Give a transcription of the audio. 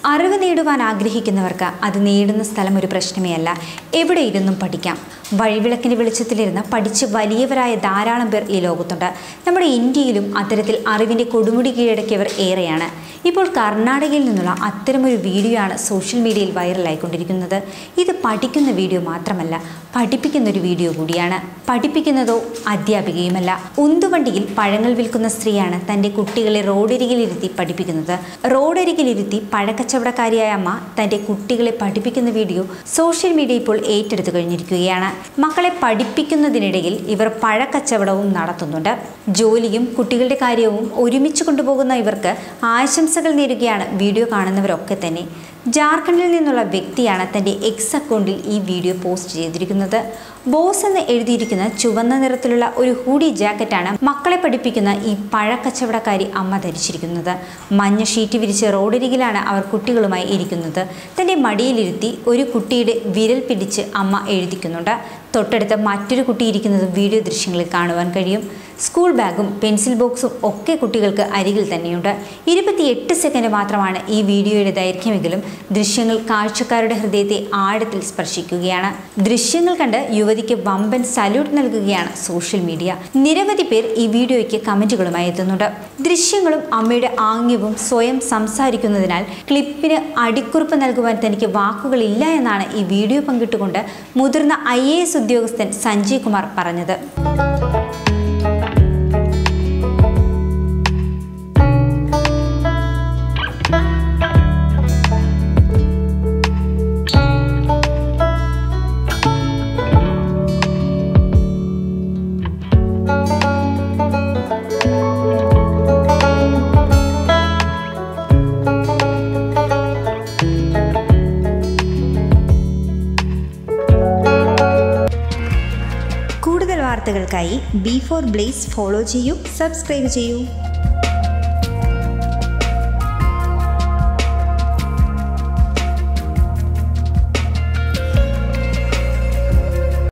അറിവ് നേടുവാൻ ആഗ്രഹിക്കുന്നവർക്ക് അത് നേടുന്ന സ്ഥലം ഒരു പ്രശ്നമേ അല്ല എവിടെ ഇരുന്നും പഠിക്കാം വഴിവിളക്കിൻ്റെ വെളിച്ചത്തിലിരുന്ന് പഠിച്ച് വലിയവരായ ധാരാളം പേർ ഈ ലോകത്തുണ്ട് നമ്മുടെ ഇന്ത്യയിലും അത്തരത്തിൽ അറിവിൻ്റെ കൊടുമുടി കീഴടക്കിയവർ ഏറെയാണ് ഇപ്പോൾ കർണാടകയിൽ നിന്നുള്ള അത്തരമൊരു വീഡിയോ ആണ് സോഷ്യൽ മീഡിയയിൽ വൈറലായിക്കൊണ്ടിരിക്കുന്നത് ഇത് പഠിക്കുന്ന വീഡിയോ മാത്രമല്ല പഠിപ്പിക്കുന്ന ഒരു വീഡിയോ കൂടിയാണ് പഠിപ്പിക്കുന്നതോ അധ്യാപികയുമല്ല ഉന്തുവണ്ടിയിൽ പഴങ്ങൾ വിൽക്കുന്ന സ്ത്രീയാണ് തൻ്റെ കുട്ടികളെ റോഡരികിലിരുത്തി പഠിപ്പിക്കുന്നത് റോഡരികിലിരുത്തി പഴക്കച്ചവടക്കാരിയായ അമ്മ തൻ്റെ കുട്ടികളെ പഠിപ്പിക്കുന്ന വീഡിയോ സോഷ്യൽ മീഡിയ ഇപ്പോൾ ഏറ്റെടുത്തു കഴിഞ്ഞിരിക്കുകയാണ് മക്കളെ പഠിപ്പിക്കുന്നതിനിടയിൽ ഇവർ പഴക്കച്ചവടവും നടത്തുന്നുണ്ട് ജോലിയും കുട്ടികളുടെ കാര്യവും ഒരുമിച്ച് കൊണ്ടുപോകുന്ന ഇവർക്ക് ആശംസകൾ നേരുകയാണ് വീഡിയോ കാണുന്നവരൊക്കെ തന്നെ ജാർഖണ്ഡിൽ നിന്നുള്ള വ്യക്തിയാണ് തൻ്റെ എക്സ് അക്കൗണ്ടിൽ ഈ വീഡിയോ പോസ്റ്റ് ചെയ്തിരിക്കുന്നത് ബോസ് എന്ന് എഴുതിയിരിക്കുന്ന ചുവന്ന നിറത്തിലുള്ള ഒരു ഹൂഡി ജാക്കറ്റാണ് മക്കളെ പഠിപ്പിക്കുന്ന ഈ പഴക്കച്ചവടക്കാരി അമ്മ ധരിച്ചിരിക്കുന്നത് മഞ്ഞ ഷീറ്റ് വിരിച്ച് റോഡരികിലാണ് അവർ കുട്ടികളുമായി ഇരിക്കുന്നത് തൻ്റെ മടിയിലിരുത്തി ഒരു കുട്ടിയുടെ വിരൽ പിടിച്ച് അമ്മ എഴുതിക്കുന്നുണ്ട് തൊട്ടടുത്ത് മറ്റൊരു കുട്ടി ഇരിക്കുന്നത് വീഡിയോ ദൃശ്യങ്ങളിൽ കാണുവാൻ കഴിയും സ്കൂൾ ബാഗും പെൻസിൽ ബോക്സും ഒക്കെ കുട്ടികൾക്ക് അരികിൽ തന്നെയുണ്ട് ഇരുപത്തിയെട്ട് സെക്കൻഡ് മാത്രമാണ് ഈ വീഡിയോയുടെ ദൈർഘ്യമെങ്കിലും ദൃശ്യങ്ങൾ കാഴ്ചക്കാരുടെ ഹൃദയത്തെ ആഴത്തിൽ സ്പർശിക്കുകയാണ് ദൃശ്യങ്ങൾ കണ്ട് യുവതിക്ക് വമ്പൻ സല്യൂട്ട് നൽകുകയാണ് സോഷ്യൽ മീഡിയ നിരവധി പേർ ഈ വീഡിയോയ്ക്ക് കമന്റുകളുമായി എത്തുന്നുണ്ട് ദൃശ്യങ്ങളും അമ്മയുടെ ആംഗ്യവും സ്വയം സംസാരിക്കുന്നതിനാൽ ക്ലിപ്പിന് അടിക്കുറിപ്പ് നൽകുവാൻ തനിക്ക് വാക്കുകളില്ല എന്നാണ് ഈ വീഡിയോ പങ്കിട്ടുകൊണ്ട് മുതിർന്ന ഐ ഉദ്യോഗസ്ഥൻ സഞ്ജയ് കുമാർ പറഞ്ഞത് കൂടുതൽ വാർത്തകൾക്കായി ബി ഫോർ ബ്ലേസ് ഫോളോ ചെയ്യൂ സബ്സ്ക്രൈബ് ചെയ്യൂ